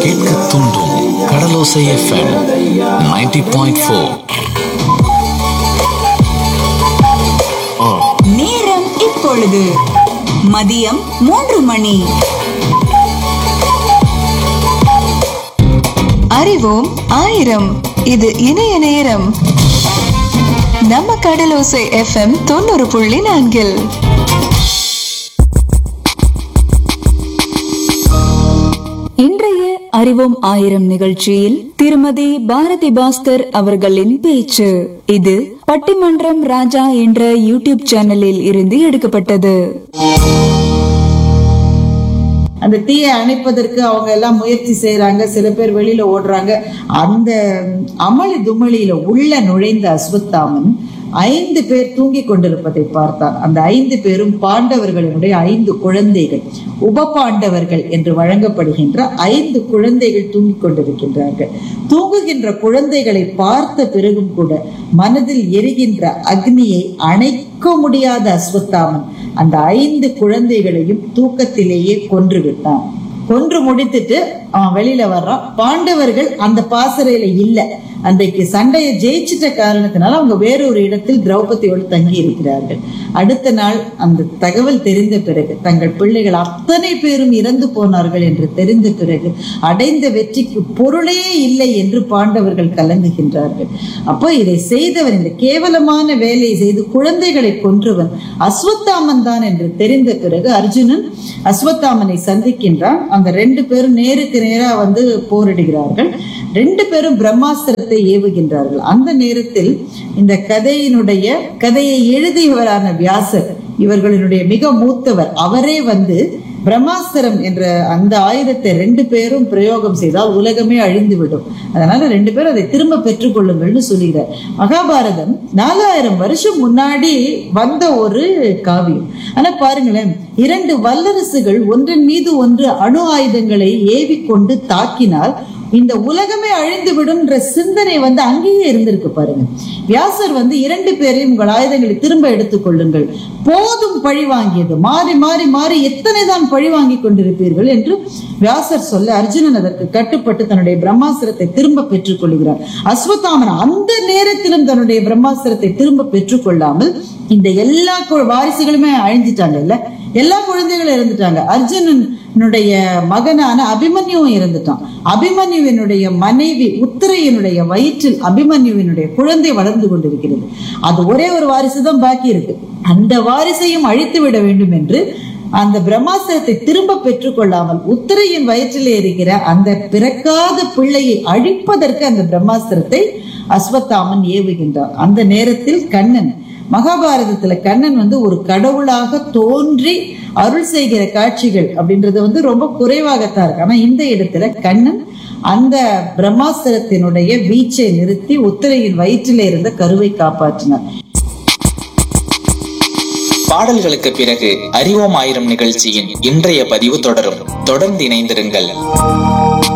கேட்க தூண்டும் கடலோசை FM 90.4 point four நேரம் இப்பொழுது மதியம் மூன்று மணி அறிவோம் ஆயிரம் இது இணைய நேரம் நம்ம கடலோசை எஃப்எம் தொண்ணூறு புள்ளி நான்கில் இன்றைய அறிவோம் ஆயிரம் நிகழ்ச்சியில் திருமதி பாரதி பாஸ்கர் அவர்களின் பேச்சு இது பட்டிமன்றம் ராஜா என்ற யூடியூப் சேனலில் இருந்து எடுக்கப்பட்டது அந்த தீயை அணைப்பதற்கு அவங்க எல்லாம் முயற்சி செய்யறாங்க சில பேர் வெளியில ஓடுறாங்க அந்த அமளி துமளியில உள்ள நுழைந்த அஸ்வத்தாமன் ஐந்து பேர் தூங்கிக் கொண்டிருப்பதை பார்த்தார் அந்த ஐந்து பேரும் பாண்டவர்களினுடைய ஐந்து குழந்தைகள் உப பாண்டவர்கள் என்று வழங்கப்படுகின்ற ஐந்து குழந்தைகள் தூங்கிக் கொண்டிருக்கின்றார்கள் தூங்குகின்ற குழந்தைகளை பார்த்த பிறகும் கூட மனதில் எரிகின்ற அக்னியை அணைக்க முடியாத அஸ்வத்தாமன் அந்த ஐந்து குழந்தைகளையும் தூக்கத்திலேயே கொன்று விட்டான் கொன்று முடித்துட்டு அவன் வெளியில வர்றான் பாண்டவர்கள் அந்த பாசறையில இல்ல அன்றைக்கு சண்டையை ஜெயிச்சிட்ட காரணத்தினால அவங்க வேறொரு இடத்தில் திரௌபதியோடு தங்கி இருக்கிறார்கள் அடுத்த நாள் அந்த தகவல் தெரிந்த பிறகு தங்கள் பிள்ளைகள் அத்தனை பேரும் இறந்து போனார்கள் என்று தெரிந்த பிறகு அடைந்த வெற்றிக்கு பொருளே இல்லை என்று பாண்டவர்கள் கலங்குகின்றார்கள் அப்போ இதை செய்தவன் இந்த கேவலமான வேலையை செய்து குழந்தைகளை கொன்றவன் அஸ்வத்தாமன் தான் என்று தெரிந்த பிறகு அர்ஜுனன் அஸ்வத்தாமனை சந்திக்கின்றான் அந்த ரெண்டு பேரும் நேருக்கு நேரா வந்து போரிடுகிறார்கள் ரெண்டு பேரும் பிரம்மாஸ்திரத்தை ஏவுகின்றார்கள் அந்த நேரத்தில் இந்த கதையினுடைய கதையை எழுதியவரான வியாசர் இவர்களினுடைய மிக மூத்தவர் அவரே வந்து பிரம்மாஸ்திரம் என்ற அந்த ஆயுதத்தை ரெண்டு பேரும் பிரயோகம் செய்தால் உலகமே அழிந்துவிடும் அதனால ரெண்டு பேரும் அதை திரும்ப பெற்றுக்கொள்ளுங்கள்னு சொல்லுகிறார் மகாபாரதம் நாலாயிரம் வருஷம் முன்னாடி வந்த ஒரு காவியம் ஆனா பாருங்களேன் இரண்டு வல்லரசுகள் ஒன்றின் மீது ஒன்று அணு ஆயுதங்களை ஏவிக்கொண்டு தாக்கினால் இந்த உலகமே அழிந்து விடும்ன்ற சிந்தனை வந்து அங்கேயே இருந்திருக்கு பாருங்க வியாசர் வந்து இரண்டு பேரையும் உங்கள் ஆயுதங்களை திரும்ப எடுத்துக் கொள்ளுங்கள் போதும் பழி வாங்கியது மாறி மாறி மாறி எத்தனை தான் பழி வாங்கி கொண்டிருப்பீர்கள் என்று வியாசர் சொல்ல அர்ஜுனன் அதற்கு கட்டுப்பட்டு தன்னுடைய பிரம்மாஸ்திரத்தை திரும்ப பெற்றுக் கொள்கிறார் அஸ்வத்தாமன் அந்த நேரத்திலும் தன்னுடைய பிரம்மாஸ்திரத்தை திரும்ப பெற்றுக் கொள்ளாமல் இந்த எல்லா கு- வாரிசுகளுமே அழிஞ்சிட்டாங்க இல்ல எல்லா குழந்தைகளும் இறந்துட்டாங்க அர்ஜுனனுடைய மகனான அபிமன்யுவும் இறந்துட்டான் அபிமன்யுவினுடைய மனைவி உத்திரையினுடைய வயிற்றில் அபிமன்யுவினுடைய குழந்தை வளர்ந்து கொண்டிருக்கிறது அது ஒரே ஒரு வாரிசு தான் பாக்கி இருக்கு அந்த வாரிசையும் அழித்து விட வேண்டும் என்று அந்த பிரம்மாஸ்திரத்தை திரும்ப பெற்றுக்கொள்ளாமல் உத்திரையின் வயிற்றிலே இருக்கிற அந்த பிறக்காத பிள்ளையை அழிப்பதற்கு அந்த பிரம்மாஸ்திரத்தை அஸ்வத்தாமன் ஏவுகின்றார் அந்த நேரத்தில் கண்ணன் மகாபாரதத்துல கண்ணன் வந்து ஒரு கடவுளாக தோன்றி அருள் செய்கிற காட்சிகள் அப்படின்றது வந்து ரொம்ப குறைவாகத்தான் இருக்கு ஆனா இந்த இடத்துல கண்ணன் அந்த பிரம்மாஸ்திரத்தினுடைய வீச்சை நிறுத்தி உத்திரையின் வயிற்றிலே இருந்த கருவை காப்பாற்றினார் பாடல்களுக்கு பிறகு அறிவோம் ஆயிரம் நிகழ்ச்சியின் இன்றைய பதிவு தொடரும் தொடர்ந்து இணைந்திருங்கள்